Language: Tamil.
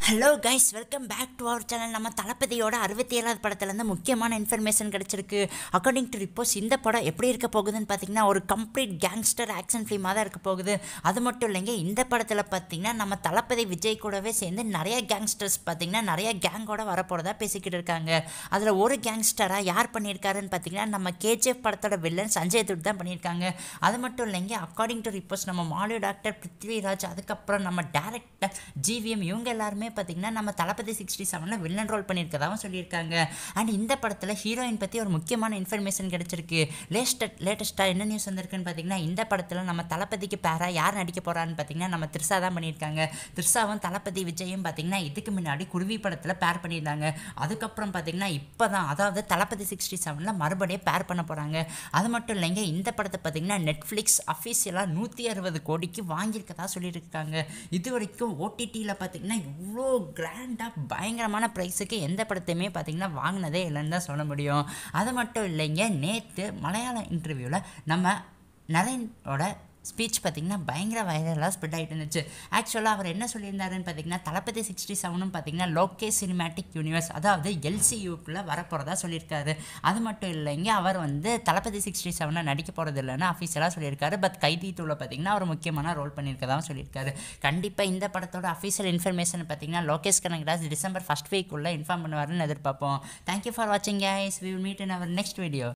hello guys welcome back to our channel நம்ம தளபதியோட அறுபத்தி ஏழாவது படத்துலேருந்து முக்கியமான இன்ஃபர்மேஷன் கிடச்சிருக்கு அக்கார்டிங் டு ரிப்போர்ட்ஸ் இந்த படம் எப்படி இருக்க போகுதுன்னு பார்த்தீங்கன்னா ஒரு கம்ப்ளீட் கேங்ஸ்டர் ஆக்ஷன் ஃபிலிமாக தான் இருக்க போகுது அது மட்டும் இல்லைங்க இந்த படத்தில் பார்த்தீங்கன்னா நம்ம தளபதி விஜய் கூடவே சேர்ந்து நிறைய கேங்ஸ்டர்ஸ் பார்த்தீங்கன்னா நிறைய கேங்கோட வரப்போகிறதா பேசிக்கிட்டு இருக்காங்க அதில் ஒரு கேங்ஸ்டராக யார் பண்ணியிருக்காருன்னு பார்த்தீங்கன்னா நம்ம கேஜிஎஃப் படத்தோட வில்லன் சஞ்சய் துட் தான் பண்ணியிருக்காங்க அது மட்டும் இல்லைங்க அக்கார்டிங் டு ரிப்போர்ட்ஸ் நம்ம மாலு டாக்டர் பிருத்விராஜ் அதுக்கப்புறம் நம்ம டேரக்டர் ஜிவிஎம் இவங்க எல்லாருமே பார்த்தீங்கன்னா நம்ம தளபதி சிக்ஸ்டி செவனில் வில்லன் ரோல் பண்ணியிருக்கதாகவும் சொல்லியிருக்காங்க அண்ட் இந்த படத்தில் ஹீரோயின் பற்றி ஒரு முக்கியமான இன்ஃபர்மேஷன் கிடச்சிருக்கு லேஸ்ட் லேட்டஸ்ட்டாக என்ன நியூஸ் வந்திருக்குன்னு பார்த்தீங்கன்னா இந்த படத்தில் நம்ம தளபதிக்கு பேரா யார் நடிக்க போகிறான்னு பார்த்தீங்கன்னா நம்ம த்ரிஷா தான் பண்ணியிருக்காங்க த்ரிஷாவும் தளபதி விஜயும் பார்த்தீங்கன்னா இதுக்கு முன்னாடி குருவி படத்தில் பேர் பண்ணியிருந்தாங்க அதுக்கப்புறம் பார்த்தீங்கன்னா இப்போ தான் அதாவது தளபதி சிக்ஸ்டி செவனில் மறுபடியும் பேர் பண்ண போகிறாங்க அது மட்டும் இல்லைங்க இந்த படத்தை பார்த்தீங்கன்னா நெட்ஃப்ளிக்ஸ் அஃபீஷியலாக நூற்றி அறுபது கோடிக்கு வாங்கியிருக்கதா சொல்லியிருக்காங்க இது வரைக்கும் ஓடிடியில் பார்த்தீங்கன்னா இவ்வளோ கிராண்டாக பயங்கரமான ப்ரைஸுக்கு எந்த படத்தையுமே பார்த்தீங்கன்னா வாங்கினதே இல்லைன்னு தான் சொல்ல முடியும் அது மட்டும் இல்லைங்க நேற்று மலையாள இன்டர்வியூவில் நம்ம நரேனோட ஸ்பீச் பார்த்திங்கன்னா பயங்கர வைரலாக ஸ்ப்ரெட் ஆகிட்டு இருந்துச்சு ஆக்சுவலாக அவர் என்ன சொல்லியிருந்தாருன்னு பார்த்தீங்கன்னா தளபதி சிக்ஸ்டி செவனும் பார்த்தீங்கன்னா லோகே சினிமேட்டிக் யூனிவர்ஸ் அதாவது எல்சியூக்குள்ளே வரப்போகிறதா சொல்லியிருக்காரு அது மட்டும் இல்லைங்க அவர் வந்து தளபதி சிக்ஸ்டி செவனை நடிக்க போகிறது இல்லைன்னு அஃபீஷியலாக சொல்லியிருக்காரு பட் கைதி தூளை பார்த்தீங்கன்னா அவர் முக்கியமான ரோல் பண்ணியிருக்கதான் சொல்லியிருக்காரு கண்டிப்பாக இந்த படத்தோட அஃபீஷியல் இன்ஃபர்மேஷன் பார்த்தீங்கன்னா லோகேஷ் கனகராஜ் டிசம்பர் ஃபஸ்ட் வீக்குள்ளே இன்ஃபார்ம் பண்ணுவாருன்னு எதிர்பார்ப்போம் தேங்க்யூ ஃபார் வாட்சிங் guys we will meet in our next video